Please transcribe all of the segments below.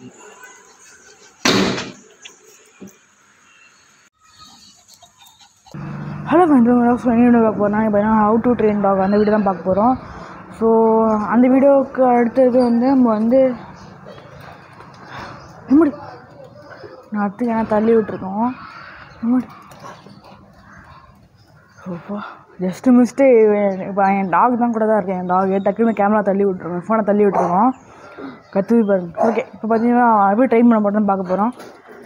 hello friends friend video பார்க்க போகிறோம் இப்போ என்ன ஹவு டு ட்ரெயின் டாக் அந்த வீடியோ தான் பார்க்க போகிறோம் ஸோ அந்த வீடியோவுக்கு அடுத்தது வந்து நம்ம வந்து எப்படி நான் அடுத்து ஏன்னா தள்ளி விட்டுருக்கோம் எப்படி சோப்பா ஜஸ்ட்டு மிஸ்ட்டு இப்போ என் டாக் தான் கூட தான் இருக்கேன் என் டாக் டக்குன்னு கேமரா தள்ளி விட்ருக்கோம் ஃபோனை தள்ளி விட்ருக்கோம் கற்றுது பாருங்க ஓகே இப்போ பார்த்தீங்கன்னா எப்படி ட்ரெயின் பண்ண போகிறோம் பார்க்க போகிறோம்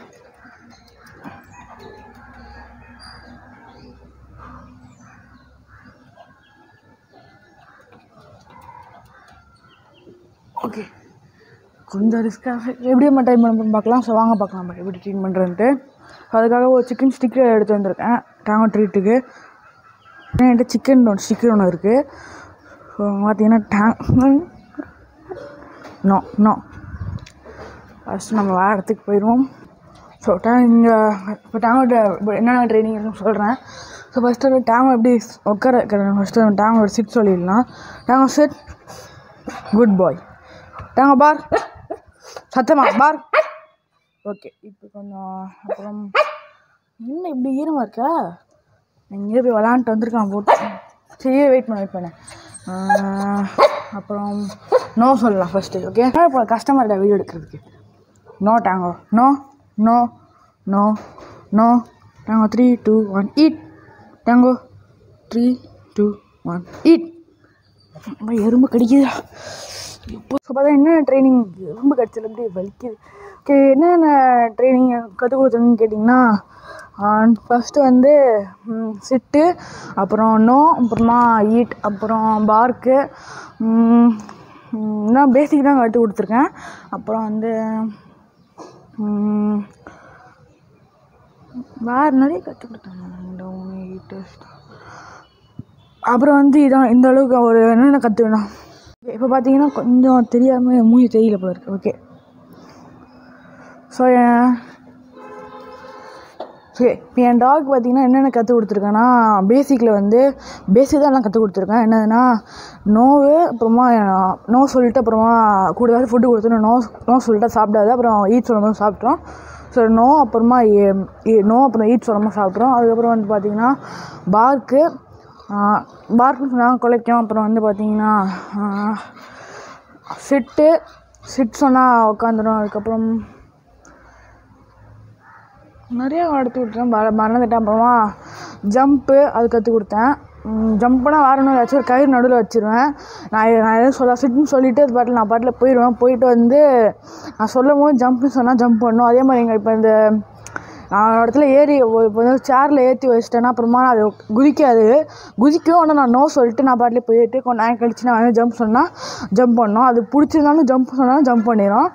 ஓகே கொஞ்சம் ரிஸ்க்காக எப்படி நம்ம ட்ரைன் பண்ண பார்க்கலாம் ஸோ வாங்க பார்க்கலாம் நம்ம எப்படி ட்ரீட் பண்ணுறதுன்ட்டு அதுக்காக ஒரு சிக்கன் ஸ்டிக்கு எடுத்து வந்திருக்கேன் டேங்கோ ட்ரீட்டுக்கு என்கிட்ட சிக்கன் ஒன்று ஸ்டிக்கர் ஒன்று இருக்குது ஸோ பார்த்தீங்கன்னா டேங் நோ நோ ஃபஸ்ட்டு நம்ம வேறு இடத்துக்கு போயிடுவோம் ஸோ டேங் இங்கே இப்போ டேங்கோட என்னென்ன ட்ரைனிங் இருக்குன்னு சொல்கிறேன் ஸோ ஃபஸ்ட்டு வந்து டேங்கோ எப்படி உட்கார வைக்கிறேன் ஃபஸ்ட்டு டேங்கோட சிட் சொல்லிடலாம் Tango sit good boy Tango பார் சத்தமா பார் ஓகே இப்போ கொஞ்சம் அப்புறம் என்ன இப்படி ஈரமாக இருக்கா எங்கேயோ போய் விளாண்டுட்டு வந்திருக்கான் போட்டு சரி வெயிட் பண்ண வெயிட் பண்ணேன் அப்புறம் நோ சொல்லலாம் ஃபஸ்ட்டு ஓகே இப்போ கஸ்டமர்கிட்ட வீடியோ எடுக்கிறதுக்கு no Tango no no no no Tango three two one eat Tango three two one eat எறும்பு கடிக்குதா இப்போ ஸோ பார்த்தா என்னென்ன ட்ரைனிங் எறும்பு கடிச்சல அப்படியே வலிக்குது ஓகே என்னென்ன ட்ரைனிங் கற்றுக் கொடுத்ததுன்னு கேட்டிங்கன்னா ஃபஸ்ட்டு வந்து சிட்டு அப்புறம் நோ அப்புறமா ஈட் அப்புறம் பார்க்கு நான் பேசிக் தான் கற்றுக் கொடுத்துருக்கேன் அப்புறம் வந்து ம், வேறு நிறைய கற்றுக் கொடுத்தாங்க ஈட்டு அப்புறம் வந்து இதான் இந்த அளவுக்கு ஒரு என்னென்ன கற்றுக்கணும் இப்போ பார்த்தீங்கன்னா கொஞ்சம் தெரியாமல் மூஞ்சி தெரியல போல இருக்கு ஓகே ஸோ ஓகே இப்போ என் டாக் பார்த்தீங்கன்னா என்னென்ன கற்றுக் கொடுத்துருக்கேன்னா பேசிக்கில் வந்து பேசிக் தான் எல்லாம் கற்றுக் கொடுத்துருக்கேன் என்னதுன்னா நோவு அப்புறமா நோ சொல்லிட்டு அப்புறமா கூட வேறு ஃபுட்டு கொடுத்துட்டு நோ நோ சொல்லிட்டு சாப்பிடாது அப்புறம் ஈட் சொல்லும்போது சாப்பிட்டோம் ஸோ நோ அப்புறமா ஏ- ஏ- நோ அப்புறம் ஈட் சொல்லும்போது சாப்பிட்றோம் அதுக்கப்புறம் வந்து பார்த்திங்கன்னா பார்க்கு பார்க்குன்னு சொன்னால் குலைக்கும் அப்புறம் வந்து பார்த்திங்கன்னா சிட்டு சிட் சொன்னால் உட்காந்துரும் அதுக்கப்புறம் நிறைய எடுத்து கொடுத்தேன் மற மறந்துட்டேன் அப்புறமா ஜம்ப்பு அது கற்றுக் கொடுத்தேன் ஜம்ப்னா வேறு ஒன்றும் ஏதாச்சும் ஒரு கயிறு நடுவில் வச்சுருவேன் நான் எ- நான் எதுவும் சொல்ல சிட்டுன்னு சொல்லிவிட்டு அது பாட்டில் நான் பாட்டில் போயிடுவேன் போயிட்டு வந்து நான் சொல்லும் போது ஜம்ப்னு சொன்னால் ஜம்ப் பண்ணணும் அதே மாதிரி இங்கே இப்போ இந்த நான் ஒரு இடத்துல ஏறி ஒரு- இப்போ வந்து சேரில் ஏற்றி வச்சிட்டேன்னா அப்புறமா அது குதிக்காது குதிக்கும் ஆனால் நான் நோ சொல்லிட்டு நான் பாட்டில் போயிட்டு கொஞ்ச நேரம் கழிச்சு நான் வந்து ஜம்ப் சொன்னால் ஜம்ப் பண்ணணும் அது பிடிச்சிருந்தாலும் ஜம்ப் சொன்னாலும் ஜம்ப் பண்ணிடும்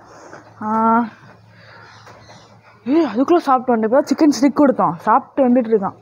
ஏய் அதுக்குள்ளே சாப்பிட்டு வந்துட்டு இப்போ சிக்கன் ஸ்டிக் கொடுத்தோம் சாப்பிட்டு வந்துட்டு இருக்கான்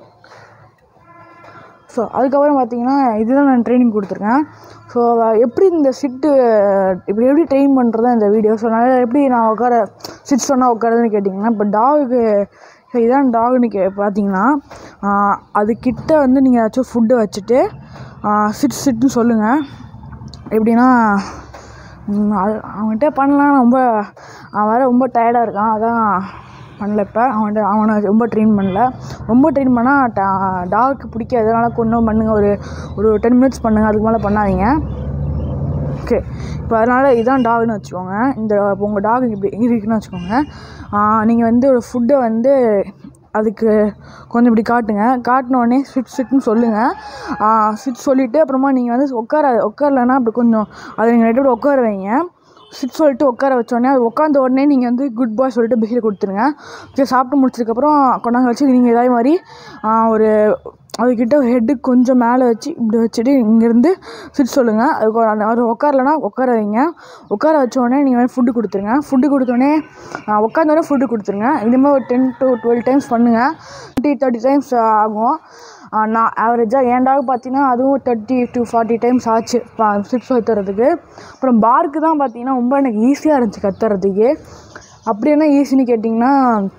ஸோ அதுக்கப்புறம் பார்த்தீங்கன்னா இதுதான் நான் ட்ரைனிங் கொடுத்துருக்கேன் ஸோ எப்படி இந்த சிட்டு இப்படி எப்படி ட்ரெயின் பண்ணுறதா இந்த வீடியோ ஸோ நான் எப்படி நான் உட்கார சிட் சொன்னால் உட்காருதுன்னு கேட்டிங்கன்னா இப்போ டாகுக்கு இதான் டாகுன்னு கே பார்த்தீங்கன்னா ஆஹ், அது கிட்ட வந்து நீங்கள் ஏதாச்சும் ஃபுட்டு வச்சுட்டு சிட் சிட்டுன்னு சொல்லுங்கள் எப்படின்னா ம், அது அவன்கிட்ட பண்ணலாம் ரொம்ப அவன் வேறு ரொம்ப டயர்டாக இருக்கான் அதான் பண்ணல இப்போ அவன்கிட்ட அவனை ரொம்ப ட்ரெயின் பண்ணல ரொம்ப ட்ரெயின் பண்ணால் டாகுக்கு பிடிக்காது அதனால் கொஞ்சம் பண்ணுங்கள் ஒரு ஒரு டென் மினிட்ஸ் பண்ணுங்கள் அதுக்கு மேலே பண்ணாதீங்க ஓகே இப்போ அதனால் இதான் டாக்னு வச்சுக்கோங்க இந்த இப்போ உங்கள் டாக் இப்படி இருக்குன்னு வச்சுக்கோங்க நீங்கள் வந்து ஒரு ஃபுட்டை வந்து அதுக்கு கொஞ்சம் இப்படி காட்டுங்க காட்டின உடனே சிட் சிட்னு சொல்லுங்கள் சிட் சொல்லிவிட்டு அப்புறமா நீங்கள் வந்து உட்கார உட்காரலன்னா அப்படி கொஞ்சம் அதை நீங்கள் ரெண்டு உட்கார வைங்க சிட் சொல்லிட்டு உட்கார வச்சோடனே அது உட்காந்த உடனே நீங்கள் வந்து குட் பாய் சொல்லிட்டு பிஹேவ் கொடுத்துருங்க சரி சாப்பிட்டு முடிச்சதுக்கப்புறம் கொண்டாங்க வச்சு நீங்கள் இதே மாதிரி ஆ, ஒரு அதுக்கிட்ட ஹெட்டு கொஞ்சம் மேலே வச்சு இப்படி வச்சுட்டு இங்கேருந்து சிட் சொல்லுங்கள் அதுக்கு ஒரு- அது உட்காரலன்னா உட்கார வைங்க உட்கார வச்ச உடனே நீங்கள் வந்து ஃபுட்டு கொடுத்துருங்க ஃபுட்டு கொடுத்தோடனே உட்காந்தோடனே ஃபுட்டு கொடுத்துருங்க இந்த மாதிரி ஒரு டென் டு டுவெல் டைம்ஸ் பண்ணுங்கள் டுவெண்ட்டி தேர்ட்டி டைம்ஸ் ஆகும் ஆ, நான் ஆவரேஜாக என் டாக் பார்த்தீங்கன்னா அதுவும் தேர்ட்டி டு ஃபார்ட்டி டைம்ஸ் ஆச்சு சிப்ஸ் கத்துறதுக்கு அப்புறம் பார்க்கு தான் பார்த்தீங்கன்னா ரொம்ப எனக்கு ஈஸியாக இருந்துச்சு கத்துறதுக்கு அப்படி என்ன ஈஸின்னு கேட்டிங்கன்னா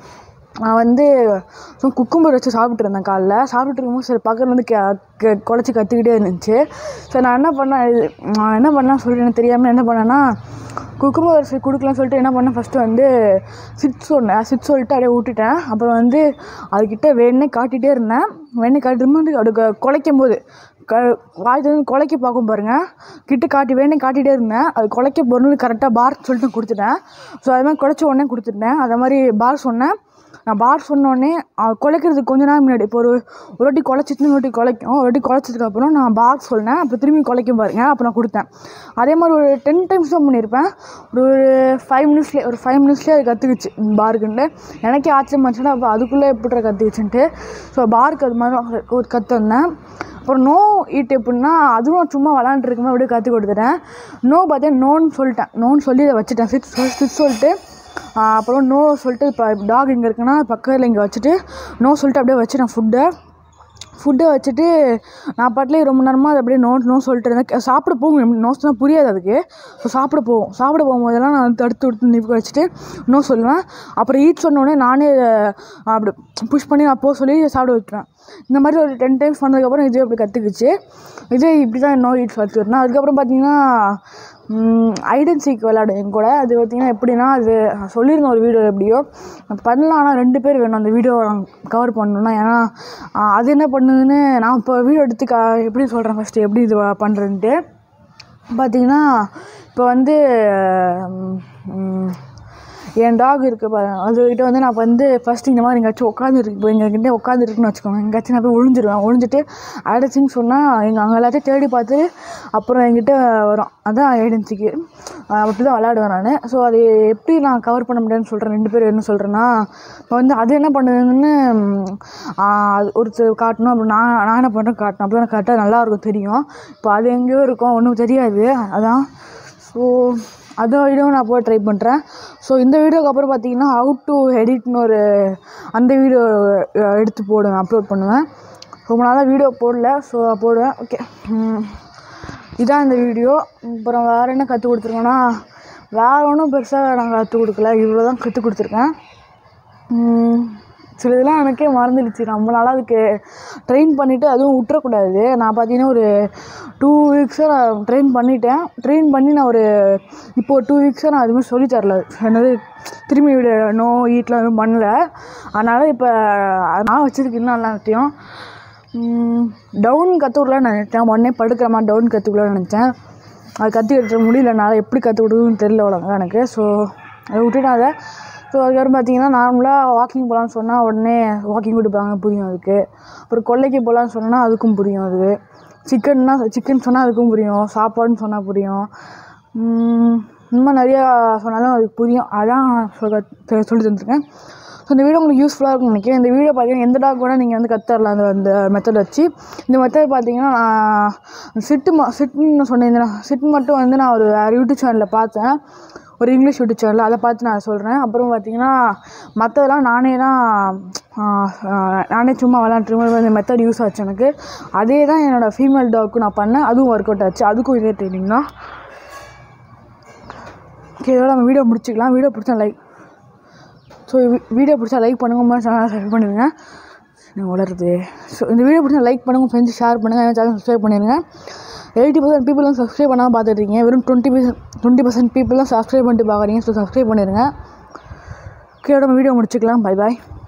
நான் வந்து சும்மா குக்கும்பர் வச்சு சாப்பிட்டு இருந்தேன் காலைல சாப்பிட்டு இருக்கும்போது சரி பக்கத்தில் வந்து கே குழச்சி கத்திக்கிட்டே இருந்துச்சு சரி நான் என்ன பண்ணேன் இது நான் என்ன பண்ணேன் சொல்லிட்டு எனக்கு தெரியாமல் என்ன பண்ணேன்னா குக்கும்பர் வச்சு கொடுக்கலாம்னு சொல்லிட்டு என்ன பண்ணேன் ஃபஸ்ட்டு வந்து சிட் சொன்னேன் சிட் சொல்லிட்டு அப்படியே விட்டுட்டேன் அப்புறம் வந்து அதுக்கிட்ட வேணே காட்டிகிட்டே இருந்தேன் வேணே காட்டிட்டு அப்படி க- குலைக்கும் போது க வாய் வந்து குலைக்க பார்க்கும் பாருங்க கிட்ட காட்டி வேணே காட்டிகிட்டே இருந்தேன் அது குலைக்க போகணும்னு கரெக்டாக பார் சொல்லிட்டு கொடுத்துட்டேன் ஸோ அது மாதிரி குலைச்ச உடனே கொடுத்துட்டேன் அதே மாதிரி பார் சொன்னேன் நான் பார் சொன்னோடனே குலைக்கிறதுக்கு கொஞ்ச நேரம் முன்னாடி இப்போ ஒரு ஒரு வாட்டி குலைச்சிட்டு ஒரு வாட்டி குலைக்கும் ஒரு வாட்டி குலைச்சதுக்கப்புறம் நான் பார் சொன்னேன் அப்புறம் திரும்பி குலைக்கும் பாருங்க அப்போ நான் கொடுத்தேன் அதே மாதிரி ஒரு டென் டைம்ஸ் தான் பண்ணியிருப்பேன் ஒரு ஃபைவ் மினிட்ஸ்லேயே ஒரு ஃபைவ் மினிட்ஸ்லேயே அது கற்றுக்குச்சு பாருக்குன்ட்டு எனக்கே ஆச்சரியமா இருந்துச்சுன்னா அப்போ அதுக்குள்ளே எப்படி கற்றுக்குச்சுன்ட்டு ஸோ பாருக்கு அது மாதிரி ஒரு கற்று வந்தேன் அப்புறம் நோ ஈட் எப்படின்னா அதுவும் சும்மா விளாண்டுருக்குமே அப்படியே கற்றுக் கொடுத்துட்டேன் நோ பார்த்தேன் நோன்னு சொல்லிட்டேன் நோன்னு சொல்லி அதை வச்சுட்டேன் சிக்ஸ் சிக்ஸ் சொல்லிட்டு ஆ, அப்புறம் நோ சொல்லிட்டு இப்போ டாக் இங்கே இருக்குன்னா பக்கத்தில் இங்கே வச்சுட்டு நோ சொல்லிட்டு அப்படியே வச்சுட்டேன் ஃபுட்டை ஃபுட்டை வச்சுட்டு நான் பாட்டிலே ரொம்ப நேரமாக அது அப்படியே நோ நோ சொல்லிட்டு இருந்தேன் சாப்பிட போகும் நோ சொன்னால் புரியாது அதுக்கு ஸோ சாப்பிட போகும் சாப்பிட போகும்போதெல்லாம் நான் தடுத்து விடுத்து நிற்க வச்சுட்டு நோ சொல்லுவேன் அப்புறம் ஈட் சொன்னோடனே நானே அஹ், அப்படி புஷ் பண்ணி நான் போக சொல்லி சாப்பிட வைப்பேன் இந்த மாதிரி ஒரு டென் டைம்ஸ் பண்ணதுக்கப்புறம் இது அப்படி கற்றுக்குச்சு இது இப்படி தான் நோ ஈட் வச்சுருந்தேன் அதுக்கப்புறம் பார்த்தீங்கன்னா ஐடன் சீக் விளையாடும் என் கூட அது பார்த்தீங்கன்னா எப்படின்னா அது நான் சொல்லியிருந்தேன் ஒரு வீடியோ எப்படியோ பண்ணலாம் ஆனால் ரெண்டு பேர் வேணும் அந்த வீடியோ கவர் பண்ணணும்னா ஏன்னா ஆஹ், அது என்ன பண்ணுதுன்னு நான் இப்போ வீடியோ எடுத்து கா எப்படி சொல்கிறேன் ஃபஸ்ட்டு எப்படி இது பண்ணுறேன்ட்டு பார்த்தீங்கன்னா இப்போ வந்து ம், என் டாக் இருக்குது பாருங்க அதுக்கிட்ட வந்து நான் வந்து ஃபஸ்ட்டு இந்த மாதிரி எங்கேயாச்சும் உட்காந்துருக்கு இப்போ எங்ககிட்ட உட்காந்துருக்குன்னு வச்சுக்கோங்க எங்கேயாச்சும் நான் போய் ஒழிஞ்சிருவேன் ஒழிஞ்சிட்டு ஐடன்சின்னு சொன்னால் எங்கள் அங்கே எல்லாத்தையும் தேடி பார்த்து அப்புறம் என்கிட்ட வரும் அதான் ஐடன்சிக்கு அப்படி தான் விளையாடுவேன் நான் ஸோ அது எப்படி நான் கவர் பண்ண முடியாதுன்னு சொல்கிறேன் ரெண்டு பேரும் என்ன சொல்கிறேன்னா இப்போ வந்து அது என்ன பண்ணுதுன்னு ம், ஆ, அது ஒருத்தர் காட்டணும் அப்புறம் நான் நான் என்ன பண்ணுறேன் காட்டணும் அப்போ தான் கரெக்டாக நல்லாயிருக்கும் தெரியும் இப்போ அது எங்கேயோ இருக்கும் ஒன்றும் தெரியாது அதான் ஸோ அதை வீடியோ நான் போய் ட்ரை பண்ணுறேன் ஸோ இந்த வீடியோக்கு அப்புறம் பார்த்தீங்கன்னா ஹவு டு எடிட்னு ஒரு அந்த வீடியோ எடுத்து போடுவேன் அப்லோட் பண்ணுவேன் ரொம்ப நாளாக வீடியோ போடல ஸோ போடுவேன் ஓகே இதான் இந்த வீடியோ அப்புறம் வேறு என்ன கற்றுக் கொடுத்துருக்கேன்னா வேறு ஒன்றும் பெருசாக நான் கற்றுக் கொடுக்கல இவ்வளோ தான் கற்றுக் கொடுத்துருக்கேன் உம், சில இதெல்லாம் எனக்கே மறந்துடுச்சு ரொம்ப நாளாக அதுக்கு ட்ரெயின் பண்ணிவிட்டு அதுவும் விட்டுறக்கூடாது நான் பார்த்தீங்கன்னா ஒரு டூ வீக்ஸாக நான் ட்ரெயின் பண்ணிட்டேன் ட்ரெயின் பண்ணி நான் ஒரு இப்போ ஒரு டூ வீக்ஸாக நான் எதுவுமே சொல்லித் தரல என்னது திரும்பி விட நோ ஈட்லாம் எதுவும் பண்ணல அதனால் இப்போ நான் வச்சுருக்கேன் இன்னும் எல்லாத்தையும் டவுன் கற்றுக்கலாம்னு நினச்சேன் உடனே படுக்கிற மாதிரி டவுன் கற்றுக்கலாம்னு நினச்சேன் அது கற்றுக்கிட்டு முடியல என்னால் எப்படி கற்றுக் கொடுக்குன்னு தெரியல ஒழுங்கா எனக்கு ஸோ அதை விட்டுட்டேன் அதை ஸோ அதுக்கப்புறம் பார்த்தீங்கன்னா நார்மலாக வாக்கிங் போகலான்னு சொன்னால் உடனே வாக்கிங் கொடுப்பாங்க புரியும் அதுக்கு அப்புறம் கொல்லைக்கு போகலான்னு சொன்னால் அதுக்கும் புரியும் அது சிக்கன்னா சிக்கன் சொன்னால் அதுக்கும் புரியும் சாப்பாடுன்னு சொன்னால் புரியும் உம், இன்னும் நிறையா சொன்னாலும் அதுக்கு புரியும் அதான் சொல்ல தெ- சொல்லி தந்துருக்கேன் ஸோ இந்த வீடியோ உங்களுக்கு யூஸ்ஃபுல்லாக இருக்கும்னு நினைக்கிறேன் இந்த வீடியோ பார்த்தீங்கன்னா எந்த டாக் கூட நீங்கள் வந்து கற்றுரலாம் அந்த அந்த மெத்தட் வச்சு இந்த மெத்தட் பார்த்தீங்கன்னா நான் சிட்டு ம சிட்டுன்னு சொன்னேன் சிட் மட்டும் வந்து நான் ஒரு வேறு யூடியூப் சேனலில் பார்த்தேன் ஒரு இங்கிலீஷ் யூடியூப் சேனல் அதை பார்த்து நான் சொல்கிறேன் அப்புறம் பார்த்தீங்கன்னா மற்றதெல்லாம் நானே தான் ஆஹ், ஆஹ், நானே சும்மா விளாண்டுருக்கும் இந்த மெத்தட் யூஸ் ஆச்சு எனக்கு அதே தான் என்னோடய ஃபீமேல் டாக்கும் நான் பண்ணேன் அதுவும் ஒர்க் அவுட் ஆச்சு அதுக்கும் இதே ட்ரைனிங் தான் ஓகே இதோட நம்ம வீடியோ முடிச்சுக்கலாம் வீடியோ பிடிச்சா லைக் ஸோ வீடியோ பிடிச்சா லைக் பண்ணுங்க உங்கள் சேனலை சப்ஸ்கிரைப் பண்ணிடுங்க நான் வளருது ஸோ இந்த வீடியோ பிடிச்சா லைக் பண்ணுங்க ஃப்ரெண்ட்ஸ் ஷேர் பண்ணுங்கள் என் சேனல் சப்ஸ்கிரைப் பண்ணிடுங்க எயிட்டி பர்சன்ட் பீப்புளும் சப்ஸ்கிரைப் பண்ணாமல் பார்த்துட்டு இருக்கீங்க வெறும் டுவெண்ட்டி பர்சன்ட் டுவெண்ட்டி பர்சன்ட் பீப்புளும் சப்ஸ்கிரைப் பண்ணிட்டு பார்க்குறீங்க ஸோ சப்ஸ்கிரைப் பண்ணிடுங்க ஓகே நம்ம வீடியோ முடிச்சுக்கலாம் பை பாய்